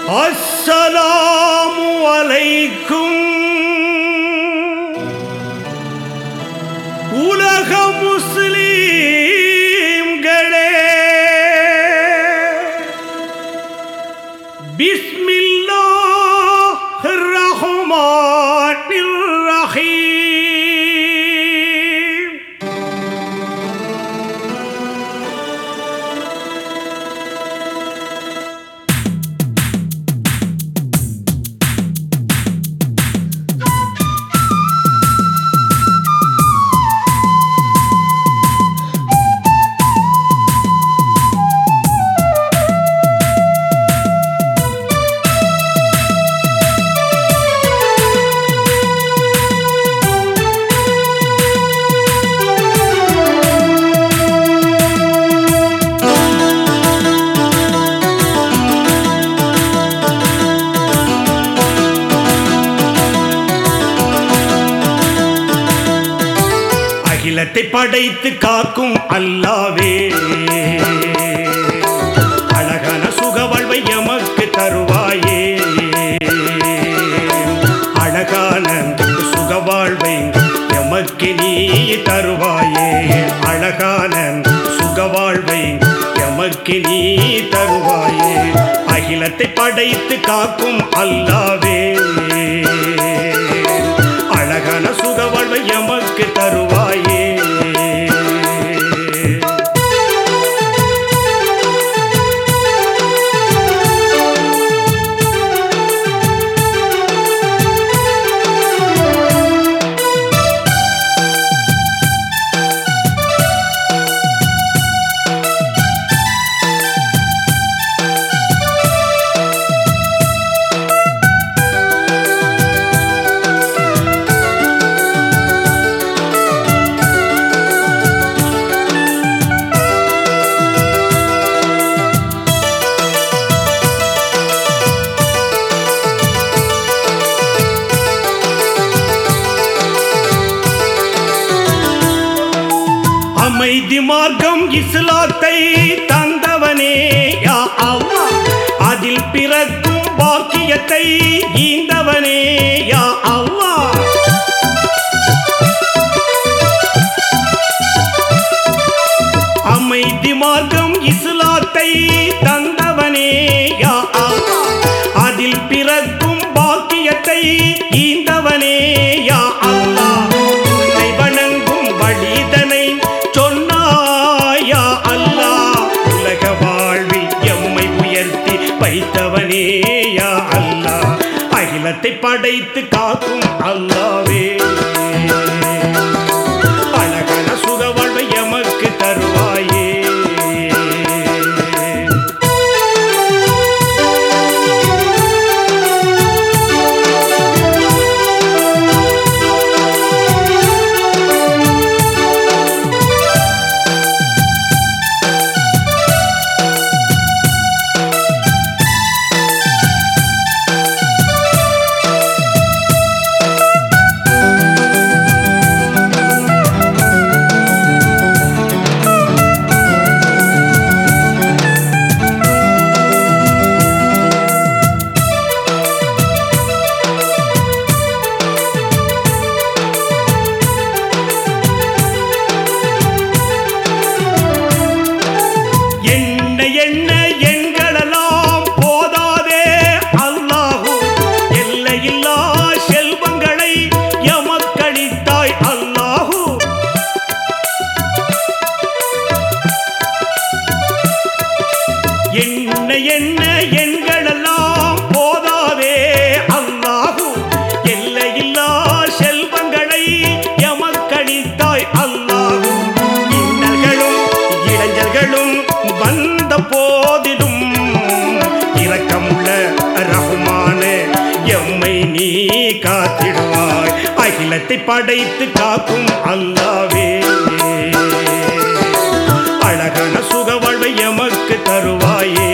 அஸ்ஸலாமு அலைக்கும் உலக முஸ்லீம்களே பிஸ்மில்லாஹிர் ரஹ்மானிர் ரஹீம் அகிலத்தை படைத்து காக்கும் அல்லாவே அழகான சுகவாழ்வை எமக்கு தருவாயே அழகான சுகவாழ்வை எமக்கு நீ தருவாயே அழகான சுகவாழ்வை எமக்கு நீ தருவாயே அகிலத்தை படைத்து காக்கும் அல்லாவே அழகான சுகவாழ்வை எமக்கு தருவாயே அமைதி மார்க்கம் இஸ்லாத்தை தந்தவனே யா அல்லாஹ் அதில் பிறக்கும் பாக்கியத்தை ஈந்தவனே யா அல்லாஹ் அமைதி மார்க்கம் இஸ்லாத்தை தந்தவனே யா அல்லாஹ் அதில் பிறக்கும் பாக்கியத்தை ஈந்தவனே யா அல்லாஹ் உன்னை வணங்கும் வழிதனை சொன்னாயா அல்லாஹ் உலக வாழ்வில் எம்மை உயர்த்தி வைத்தவனே யா அல்லாஹ் அகிலத்தை படைத்து காக்கும் அல்லாவே அழகான சுக வாழ்வை எமக்கு தருவாயே என்ன என்ன எண்களெல்லாம் போதாதே அல்லாஹு எல்லையில்லா செல்வங்களை எமக்களித்தாய் அல்லாஹு என்ன என்ன எண்களெல்லாம் போதாதே அல்லாஹு எல்லையில்லா செல்வங்களை எமக்களித்தாய் அல்லாஹு இன்னல்களும் இளைஞர்களும் வந்த போதிலும் இரக்கமுள்ள ரஹ்மான எம்மை நீ காத்திடுவாய் அகிலத்தை படைத்து காக்கும் அல்லாவே அழகான சுக வாழ்வை எமக்கு தருவாயே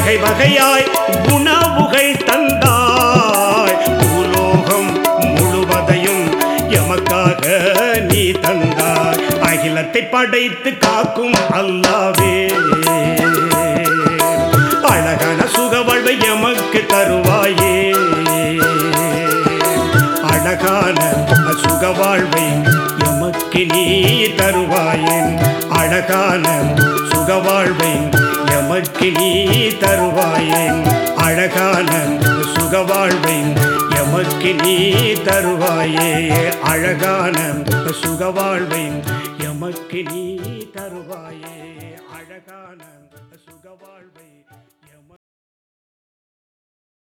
வகை வகையாய் உணவுகள் தந்தாய் பூலோகம் முழுவதையும் எமக்காக நீ தந்தாய் அகிலத்தை படைத்து காக்கும் அல்லாவே அழகான சுகவாழ்வை எமக்கு தருவாயே அழகான சுகவாழ்வை எமக்கு நீ தருவாயேன் அழகான சுகவாழ்வை எமக்கு நீ தருவாயேன் அழகான சுகவாழ்வை எமக்கு நீ தருவாயே அழகான சுகவாழ்வை எமக்கு நீ தருவாயே அழகான சுகவாழ்வை